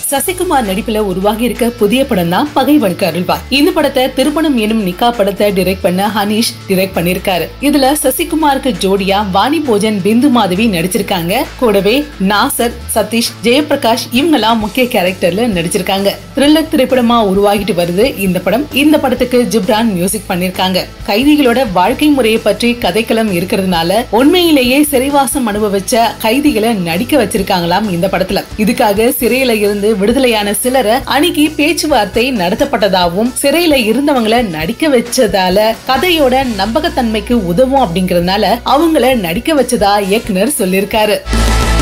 சசிகுமார் நடிப்புல உருவாகி இருக்க புதிய படம் தான் பகைவனுக்கு அருள்வார் இந்த படத்தை திருமணம் எனும் நிக்கா படத்தை டைரக்ட் பண்ண ஹனீஷ் டைரக்ட் பண்ணிருக்காரு இதுல சசிகுமாருக்கு ஜோடியா வாணி போஜன் பிந்து மாதவி நடிச்சிருக்காங்க கூடவே நாசர் சதீஷ் ஜெயபிரகாஷ் இவங்கெல்லாம் முக்கிய கேரக்டர்ல நடிச்சிருக்காங்க த்ரில்லர் திரைப்படமா உருவாகிட்டு வருது இந்த படம் இந்த படத்துக்கு ஜிப்ரான் மியூசிக் பண்ணிருக்காங்க கைதிகளோட வாழ்க்கை முறையை பற்றி கதைக்களம் இருக்கிறதுனால உண்மையிலேயே சிறைவாசம் அனுபவிச்ச கைதிகளை நடிக்க வச்சிருக்காங்களாம் இந்த படத்துல இதுக்காக சிறையில இருந்து விடுதலையான சிலரை அணுகி பேச்சுவார்த்தை நடத்தப்பட்டதாகவும் சிறையில இருந்தவங்களை நடிக்க வச்சதால கதையோட நம்பகத்தன்மைக்கு உதவும் அப்படிங்கறதுனால அவங்கள நடிக்க வச்சதா இயக்குனர் சொல்லிருக்காரு